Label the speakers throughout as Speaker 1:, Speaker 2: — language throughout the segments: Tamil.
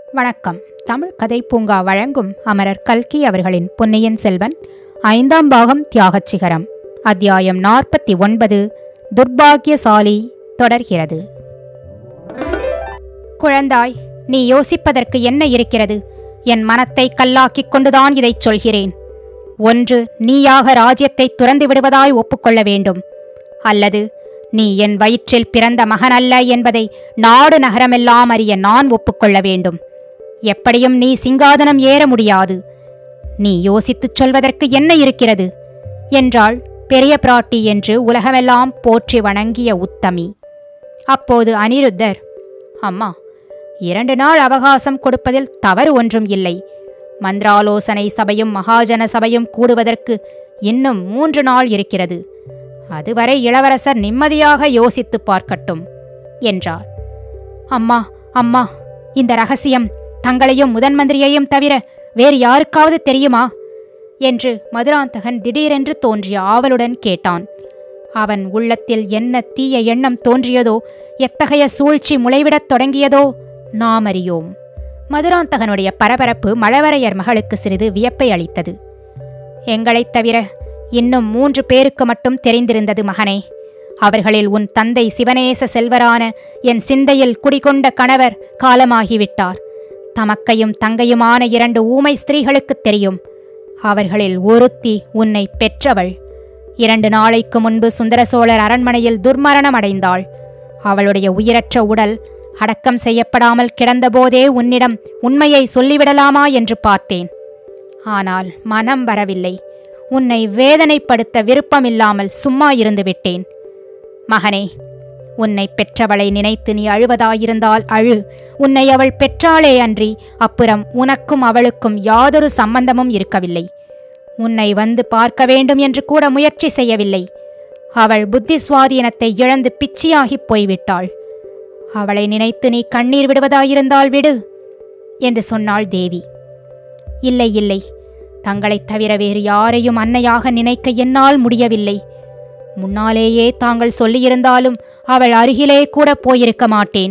Speaker 1: வணக்கம் தமிழ் கதை பூங்கா வழங்கும் அமரர் கல்கி அவர்களின் பொன்னியின் செல்வன் ஐந்தாம் பாகம் தியாகச் சிகரம் அத்தியாயம் நாற்பத்தி ஒன்பது துர்பாக்கியசாலி தொடர்கிறது குழந்தாய் நீ யோசிப்பதற்கு என்ன இருக்கிறது என் மனத்தை கல்லாக்கிக் கொண்டுதான் இதைச் சொல்கிறேன் ஒன்று நீயாக ராஜ்யத்தை துறந்து விடுவதாய் ஒப்புக்கொள்ள வேண்டும் அல்லது நீ என் வயிற்றில் பிறந்த மகன் அல்ல என்பதை நாடு நகரமெல்லாம் அறிய நான் ஒப்புக்கொள்ள வேண்டும் எப்படியும் நீ சிங்காதனம் ஏற முடியாது நீ யோசித்துச் சொல்வதற்கு என்ன இருக்கிறது என்றாள் பெரிய பிராட்டி என்று உலகமெல்லாம் போற்றி வணங்கிய உத்தமி அப்போது அனிருத்தர் அம்மா இரண்டு நாள் அவகாசம் கொடுப்பதில் தவறு ஒன்றும் இல்லை மந்திராலோசனை சபையும் மகாஜன சபையும் கூடுவதற்கு இன்னும் மூன்று நாள் இருக்கிறது அதுவரை இளவரசர் நிம்மதியாக யோசித்துப் பார்க்கட்டும் என்றார் அம்மா அம்மா இந்த ரகசியம் தங்களையும் முதன் மந்திரியையும் தவிர வேறு யாருக்காவது தெரியுமா என்று மதுராந்தகன் திடீரென்று தோன்றிய ஆவலுடன் கேட்டான் அவன் உள்ளத்தில் என்ன தீய எண்ணம் தோன்றியதோ எத்தகைய சூழ்ச்சி முளைவிடத் தொடங்கியதோ நாம் அறியோம் மதுராந்தகனுடைய பரபரப்பு மழவரையர் மகளுக்கு சிறிது வியப்பை அளித்தது எங்களைத் தவிர இன்னும் மூன்று பேருக்கு மட்டும் தெரிந்திருந்தது மகனே அவர்களில் உன் தந்தை சிவனேச செல்வரான என் சிந்தையில் குடிகொண்ட கணவர் காலமாகிவிட்டார் தமக்கையும் தங்கையுமான இரண்டு ஊமை ஸ்திரீகளுக்குத் தெரியும் அவர்களில் ஒருத்தி உன்னை பெற்றவள் இரண்டு நாளைக்கு முன்பு சுந்தர சோழர் அரண்மனையில் துர்மரணம் அடைந்தாள் அவளுடைய உயிரற்ற உடல் அடக்கம் செய்யப்படாமல் கிடந்தபோதே உன்னிடம் உண்மையை சொல்லிவிடலாமா என்று பார்த்தேன் ஆனால் மனம் வரவில்லை உன்னை வேதனைப்படுத்த விருப்பமில்லாமல் சும்மா இருந்து விட்டேன் மகனே உன்னை பெற்றவளை நினைத்து நீ அழுவதாயிருந்தால் அழு உன்னை அவள் பெற்றாளே அன்றி அப்புறம் உனக்கும் அவளுக்கும் யாதொரு சம்பந்தமும் இருக்கவில்லை உன்னை வந்து பார்க்க வேண்டும் என்று கூட முயற்சி செய்யவில்லை அவள் புத்தி சுவாதீனத்தை இழந்து பிச்சியாகிப் போய்விட்டாள் அவளை நினைத்து நீ கண்ணீர் விடுவதாயிருந்தால் விடு என்று சொன்னாள் தேவி இல்லை இல்லை தங்களைத் தவிர வேறு யாரையும் அன்னையாக நினைக்க என்னால் முடியவில்லை முன்னாலேயே தாங்கள் சொல்லியிருந்தாலும் அவள் அருகிலே கூட போயிருக்க மாட்டேன்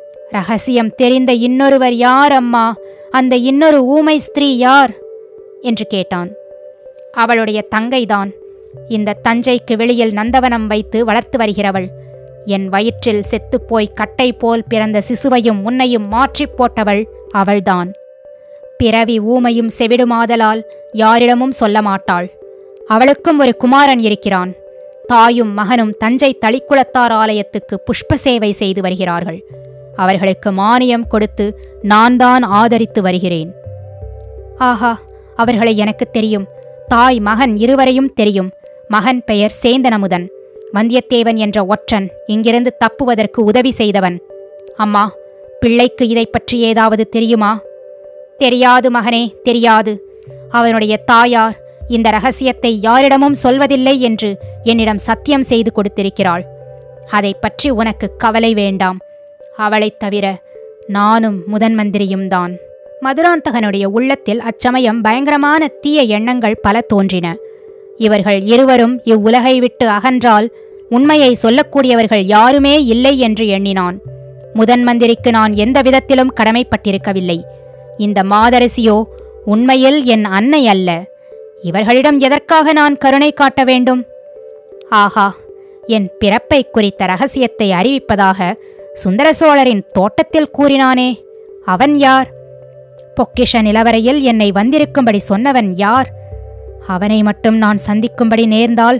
Speaker 1: ரகசியம் தெரிந்த இன்னொருவர் யார் அம்மா அந்த இன்னொரு ஊமை ஸ்திரீ யார் என்று கேட்டான் அவளுடைய தங்கைதான் இந்த தஞ்சைக்கு வெளியில் நந்தவனம் வைத்து வளர்த்து வருகிறவள் என் வயிற்றில் செத்துப்போய் கட்டை போல் பிறந்த சிசுவையும் உன்னையும் மாற்றிப் போட்டவள் அவள்தான் பிறவி ஊமையும் செவிடுமாதலால் யாரிடமும் சொல்ல மாட்டாள் அவளுக்கும் ஒரு குமாரன் இருக்கிறான் தாயும் மகனும் தஞ்சை தளிக்குளத்தார் ஆலயத்துக்கு புஷ்ப சேவை செய்து வருகிறார்கள் அவர்களுக்கு மானியம் கொடுத்து நான் தான் ஆதரித்து வருகிறேன் ஆஹா அவர்களை எனக்கு தெரியும் தாய் மகன் இருவரையும் தெரியும் மகன் பெயர் சேந்தனமுதன் வந்தியத்தேவன் என்ற ஒற்றன் இங்கிருந்து தப்புவதற்கு உதவி செய்தவன் அம்மா பிள்ளைக்கு இதை பற்றி ஏதாவது தெரியுமா தெரியாது மகனே தெரியாது அவனுடைய தாயார் இந்த ரகசியத்தை யாரிடமும் சொல்வதில்லை என்று என்னிடம் சத்தியம் செய்து கொடுத்திருக்கிறாள் அதை பற்றி உனக்கு கவலை வேண்டாம் அவளைத் தவிர நானும் முதன் மந்திரியும் தான் மதுராந்தகனுடைய உள்ளத்தில் அச்சமயம் பயங்கரமான தீய எண்ணங்கள் பல தோன்றின இவர்கள் இருவரும் இவ்வுலகை விட்டு அகன்றால் உண்மையை சொல்லக்கூடியவர்கள் யாருமே இல்லை என்று எண்ணினான் முதன் மந்திரிக்கு நான் எந்த விதத்திலும் கடமைப்பட்டிருக்கவில்லை இந்த மாதரசியோ உண்மையில் என் அன்னை அல்ல இவர்களிடம் எதற்காக நான் கருணை காட்ட வேண்டும் ஆஹா என் பிறப்பை குறித்த ரகசியத்தை அறிவிப்பதாக சுந்தர சோழரின் தோட்டத்தில் கூறினானே அவன் யார் பொக்கிஷ நிலவரையில் என்னை வந்திருக்கும்படி சொன்னவன் யார் அவனை மட்டும் நான் சந்திக்கும்படி நேர்ந்தால்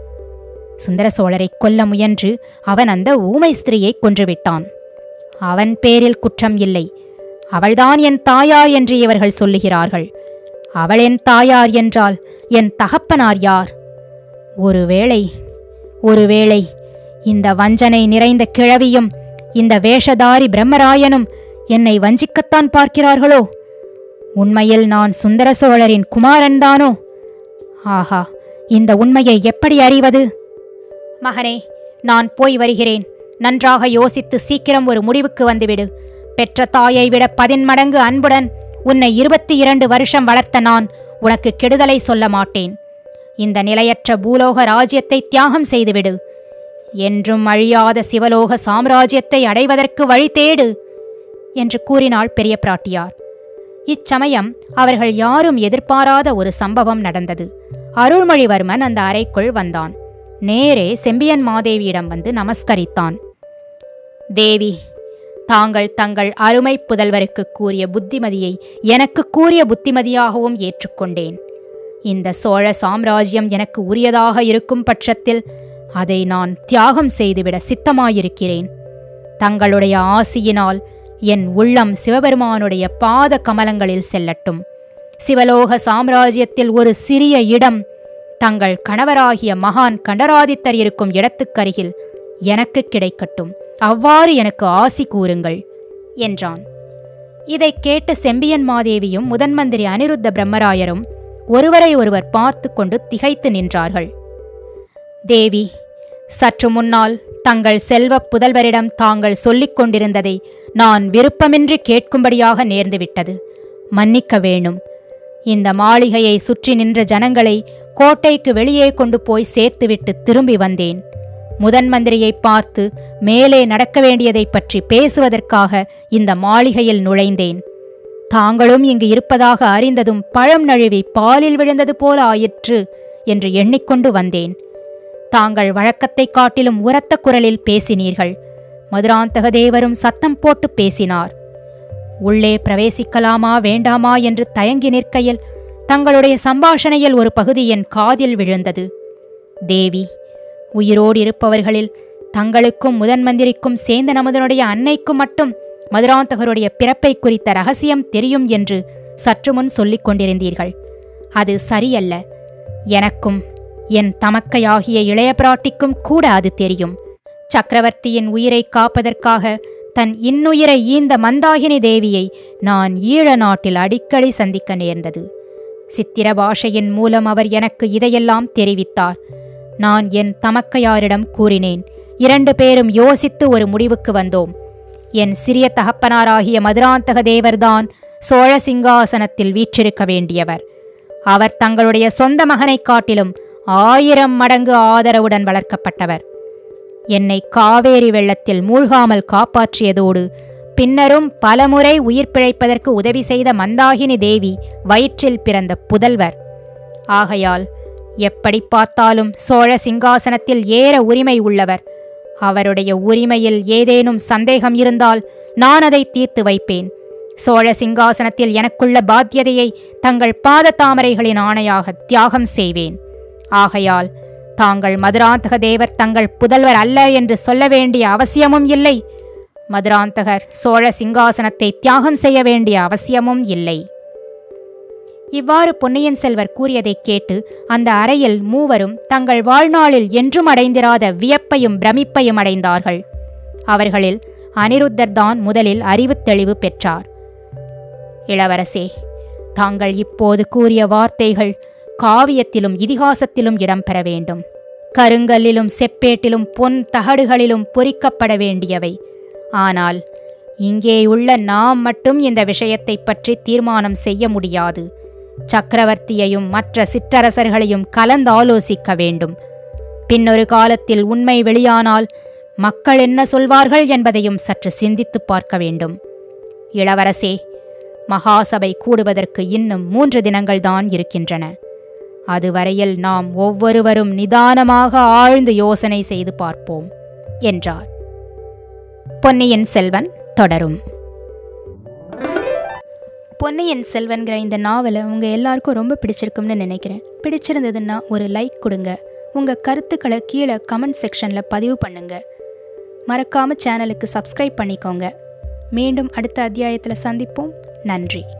Speaker 1: சுந்தர சோழரை கொல்ல முயன்று அவன் அந்த ஊமை ஸ்திரீயை கொன்றுவிட்டான் அவன் பேரில் குற்றம் இல்லை அவள்தான் என் தாயார் என்று இவர்கள் சொல்லுகிறார்கள் அவள் என் தாயார் என்றால் என் தகப்பனார் யார் ஒருவேளை ஒருவேளை இந்த வஞ்சனை நிறைந்த கிழவியும் இந்த வேஷதாரி பிரம்மராயனும் என்னை வஞ்சிக்கத்தான் பார்க்கிறார்களோ உண்மையில் நான் சுந்தர சோழரின் குமாரன்தானோ ஆஹா இந்த உண்மையை எப்படி அறிவது மகனே நான் போய் வருகிறேன் நன்றாக யோசித்து சீக்கிரம் ஒரு முடிவுக்கு வந்துவிடு பெற்ற தாயை விட பதின்மடங்கு அன்புடன் உன்னை இருபத்தி இரண்டு வருஷம் வளர்த்த நான் உனக்கு கெடுதலை சொல்ல மாட்டேன் இந்த நிலையற்ற பூலோக ராஜ்யத்தை தியாகம் செய்துவிடு என்றும் அழியாத சிவலோக சாம்ராஜ்யத்தை அடைவதற்கு வழி தேடு என்று கூறினாள் பெரிய பிராட்டியார் இச்சமயம் அவர்கள் யாரும் எதிர்பாராத ஒரு சம்பவம் நடந்தது அருள்மொழிவர்மன் அந்த அறைக்குள் வந்தான் நேரே செம்பியன் மாதேவியிடம் வந்து நமஸ்கரித்தான் தேவி தாங்கள் தங்கள் அருமை புதல்வருக்கு கூறிய புத்திமதியை எனக்கு கூறிய புத்திமதியாகவும் ஏற்றுக்கொண்டேன் இந்த சோழ சாம்ராஜ்யம் எனக்கு உரியதாக இருக்கும் பட்சத்தில் அதை நான் தியாகம் செய்துவிட சித்தமாயிருக்கிறேன் தங்களுடைய ஆசியினால் என் உள்ளம் சிவபெருமானுடைய பாத கமலங்களில் செல்லட்டும் சிவலோக சாம்ராஜ்யத்தில் ஒரு சிறிய இடம் தங்கள் கணவராகிய மகான் கண்டராதித்தர் இருக்கும் இடத்துக்கருகில் எனக்கு கிடைக்கட்டும் அவ்வாறு எனக்கு ஆசி கூறுங்கள் என்றான் இதைக் கேட்ட செம்பியன் மாதேவியும் முதன்மந்திரி அனிருத்த பிரம்மராயரும் ஒருவரை ஒருவர் பார்த்து கொண்டு திகைத்து நின்றார்கள் தேவி சற்று முன்னால் தங்கள் செல்வப் புதல்வரிடம் தாங்கள் சொல்லிக் கொண்டிருந்ததை நான் விருப்பமின்றி கேட்கும்படியாக நேர்ந்துவிட்டது மன்னிக்க வேணும் இந்த மாளிகையை சுற்றி நின்ற ஜனங்களை கோட்டைக்கு வெளியே கொண்டு போய் சேர்த்துவிட்டு திரும்பி வந்தேன் முதன் மந்திரியை பார்த்து மேலே நடக்க வேண்டியதைப் பற்றி பேசுவதற்காக இந்த மாளிகையில் நுழைந்தேன் தாங்களும் இங்கு இருப்பதாக அறிந்ததும் பழம் நழுவி பாலில் விழுந்தது போல ஆயிற்று என்று எண்ணிக்கொண்டு வந்தேன் தாங்கள் வழக்கத்தைக் காட்டிலும் உரத்த குரலில் பேசினீர்கள் மதுராந்தக தேவரும் சத்தம் போட்டு பேசினார் உள்ளே பிரவேசிக்கலாமா வேண்டாமா என்று தயங்கி நிற்கையில் தங்களுடைய சம்பாஷணையில் ஒரு பகுதி என் காதில் விழுந்தது தேவி உயிரோடு இருப்பவர்களில் தங்களுக்கும் முதன் மந்திரிக்கும் சேந்த நமதனுடைய அன்னைக்கும் மட்டும் மதுராந்தகருடைய பிறப்பை குறித்த ரகசியம் தெரியும் என்று சற்று முன் சொல்லிக் கொண்டிருந்தீர்கள் அது சரியல்ல எனக்கும் என் தமக்கையாகிய இளைய பிராட்டிக்கும் கூட அது தெரியும் சக்கரவர்த்தியின் உயிரை காப்பதற்காக தன் இன்னுயிரை ஈந்த மந்தாகினி தேவியை நான் ஈழ நாட்டில் அடிக்கடி சந்திக்க நேர்ந்தது சித்திர பாஷையின் மூலம் அவர் எனக்கு இதையெல்லாம் தெரிவித்தார் நான் என் தமக்கையாரிடம் கூறினேன் இரண்டு பேரும் யோசித்து ஒரு முடிவுக்கு வந்தோம் என் சிறிய தகப்பனாராகிய மதுராந்தக தேவர்தான் சோழ சிங்காசனத்தில் வீற்றிருக்க வேண்டியவர் அவர் தங்களுடைய சொந்த மகனைக் காட்டிலும் ஆயிரம் மடங்கு ஆதரவுடன் வளர்க்கப்பட்டவர் என்னை காவேரி வெள்ளத்தில் மூழ்காமல் காப்பாற்றியதோடு பின்னரும் பலமுறை உயிர் பிழைப்பதற்கு உதவி செய்த மந்தாகினி தேவி வயிற்றில் பிறந்த புதல்வர் ஆகையால் எப்படி பார்த்தாலும் சோழ சிங்காசனத்தில் ஏற உரிமை உள்ளவர் அவருடைய உரிமையில் ஏதேனும் சந்தேகம் இருந்தால் நான் அதை தீர்த்து வைப்பேன் சோழ சிங்காசனத்தில் எனக்குள்ள பாத்தியதையை தங்கள் பாத தாமரைகளின் ஆணையாக தியாகம் செய்வேன் ஆகையால் தாங்கள் மதுராந்தக தேவர் தங்கள் புதல்வர் அல்ல என்று சொல்ல வேண்டிய அவசியமும் இல்லை மதுராந்தகர் சோழ சிங்காசனத்தை தியாகம் செய்ய வேண்டிய அவசியமும் இல்லை இவ்வாறு பொன்னியின் செல்வர் கூறியதைக் கேட்டு அந்த அறையில் மூவரும் தங்கள் வாழ்நாளில் என்றும் அடைந்திராத வியப்பையும் பிரமிப்பையும் அடைந்தார்கள் அவர்களில் அனிருத்தர் தான் முதலில் அறிவுத் தெளிவு பெற்றார் இளவரசே தாங்கள் இப்போது கூறிய வார்த்தைகள் காவியத்திலும் இதிகாசத்திலும் இடம்பெற வேண்டும் கருங்கல்லிலும் செப்பேட்டிலும் பொன் தகடுகளிலும் பொறிக்கப்பட வேண்டியவை ஆனால் இங்கேயுள்ள நாம் மட்டும் இந்த விஷயத்தைப் பற்றி தீர்மானம் செய்ய முடியாது சக்கரவர்த்தியையும் மற்ற சிற்றரசர்களையும் கலந்தாலோசிக்க வேண்டும் பின்னொரு காலத்தில் உண்மை வெளியானால் மக்கள் என்ன சொல்வார்கள் என்பதையும் சற்று சிந்தித்துப் பார்க்க வேண்டும் இளவரசே மகாசபை கூடுவதற்கு இன்னும் மூன்று தினங்கள்தான் இருக்கின்றன அதுவரையில் நாம் ஒவ்வொருவரும் நிதானமாக ஆழ்ந்து யோசனை செய்து பார்ப்போம் என்றார் பொன்னியின் செல்வன் தொடரும் பொன்னியின் செல்வன்கிற இந்த நாவலை உங்கள் எல்லாருக்கும் ரொம்ப பிடிச்சிருக்கும்னு நினைக்கிறேன் பிடிச்சிருந்ததுன்னா ஒரு லைக் கொடுங்க உங்கள் கருத்துக்களை கீழே கமெண்ட் செக்ஷனில் பதிவு பண்ணுங்க மறக்காம சேனலுக்கு சப்ஸ்கிரைப் பண்ணிக்கோங்க மீண்டும் அடுத்த அத்தியாயத்தில் சந்திப்போம் நன்றி